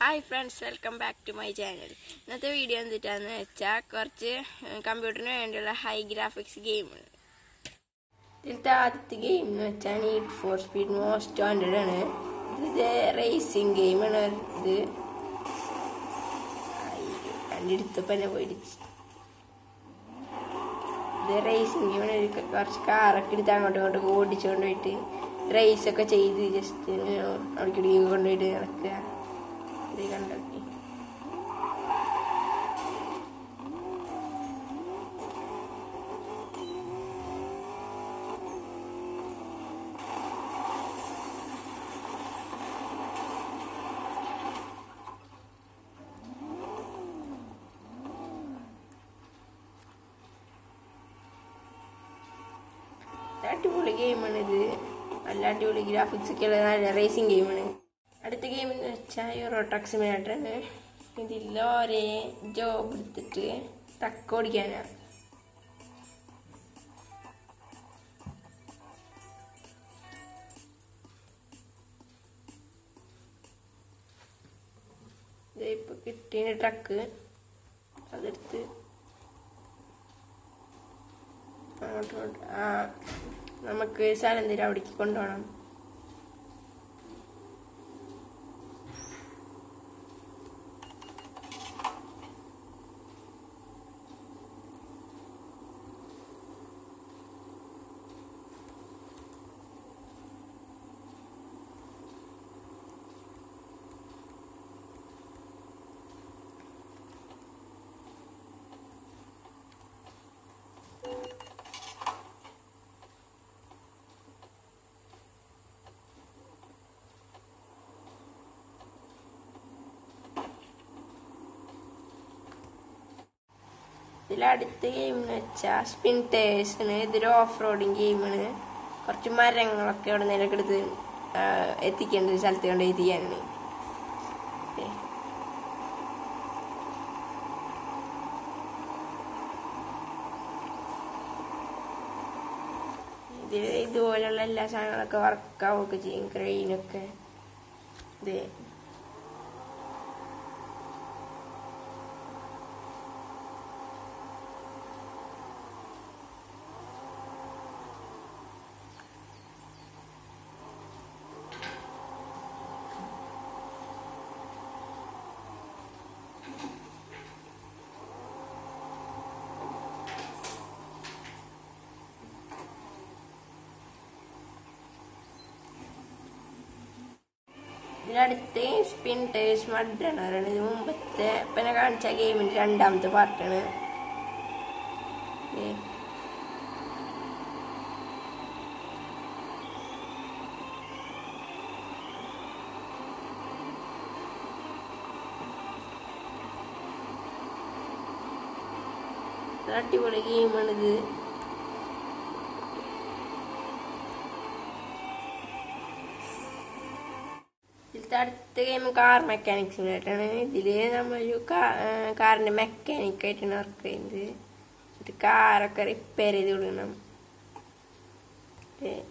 Hi friends welcome back to my channel ഇന്നത്തെ video എന്തിട്ടാന്ന് വെച്ചാൽ കുറച്ച് കമ്പ്യൂട്ടറിന് വേണ്ടിയുള്ള ഹൈ ഗ്രാഫിക്സ് ഗെയിമാണ് ഇതിലത്തെ ആദ്യത്തെ ഗെയിം എന്ന് വെച്ചാൽ need for speed most wanted ആണ് ഇത് റേസിംഗ് ഗെയിമാണ് ഇത് കണ്ടെടുത്തപ്പോൾ തന്നെ പോയിട്ട് ഇത് റേസിംഗ് ഗെയിമാണ് ഒരു കുറച്ച് കാറൊക്കെ എടുത്ത് അങ്ങോട്ടും ഇങ്ങോട്ടും ഓടിച്ചുകൊണ്ട് പോയിട്ട് റേസൊക്കെ ചെയ്ത് ജസ്റ്റ് അവിടേക്ക് കൊണ്ടുപോയിട്ട് നടക്കുക ഇത് കണ്ടോക്കി അടിപൊളി ഗെയിമാണ് ഇത് നല്ല അടിപൊളി ഗ്രാഫിക്സ് ഒക്കെ ഉള്ള നല്ല റേസിംഗ് ഗെയിമാണ് അടുത്ത ഗെയിം എന്ന് വെച്ചാൽ യൂറോ ട്രക്ക് സിമിനേറ്ററാണ് ഇതിൽ ഒരേ ജോബ് എടുത്തിട്ട് ട്രക്ക് ഓടിക്കാനാണ് ഇപ്പൊ കിട്ടിയ ട്രക്ക് അതെടുത്ത് അങ്ങോട്ട് കൊണ്ട് ആ നമുക്ക് സ്ഥലം തരാം അവിടേക്ക് കൊണ്ടുപോകണം ഇതിലടുത്ത ഗെയിം എന്ന് വെച്ചാൽ സ്പിൻ ടേഴ്സാണ് ഇതൊരു ഓഫ് റോഡിങ് ഗെയിമാണ് കുറച്ച് മരങ്ങളൊക്കെ അവിടെ നിലക്ക് എടുത്ത് എത്തിക്കേണ്ട ഒരു സ്ഥലത്ത് കൊണ്ട് എത്തിക്കാനാണ് ഏ. ഇതിൽ ഇതുപോലെയുള്ള എല്ലാ സാധനങ്ങളൊക്കെ വർക്കാവുകയൊക്കെ ചെയ്യും ക്രെയിനൊക്കെ ഇത് ഇതിനടുത്ത് സ്പിൻ ടേഴ്സ് മഡാണ് പറയുന്നത് ഇത് മുമ്പത്തെ ഇപ്പം ഞാൻ കാണിച്ച ഗെയിമിൻ്റെ രണ്ടാമത്തെ പാർട്ടാണ് അടിപൊളി ഗെയിമാണിത് ഇതിലത്തെ അടുത്ത ഗെയിം കാർ മെക്കാനിക്സിനായിട്ടാണ് ഇതില് നമ്മളൊരു കാറിന്റെ മെക്കാനിക് ആയിട്ടാണ് വർക്ക് ചെയ്യുന്നത് ഇത് കാറൊക്കെ റിപ്പയർ ചെയ്ത് കൊടുക്കണം ഏ.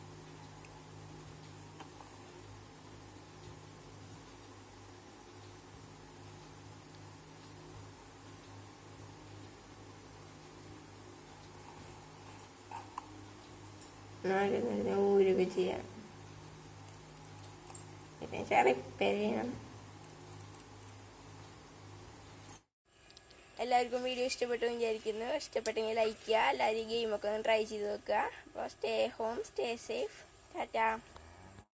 നാല് നേരം ഊരൊക്കെ ചെയ്യാം പിന്നെ റിപ്പയർ ചെയ്യണം എല്ലാവർക്കും വീഡിയോ ഇഷ്ടപ്പെട്ടു എന്ന് വിചാരിക്കുന്നു ഇഷ്ടപ്പെട്ടെങ്കിൽ ലൈക്ക് ചെയ്യുക എല്ലാവരും ഗെയിമൊക്കെ ഒന്ന് ട്രൈ ചെയ്ത് നോക്കുക അപ്പോൾ stay home stay safe Tata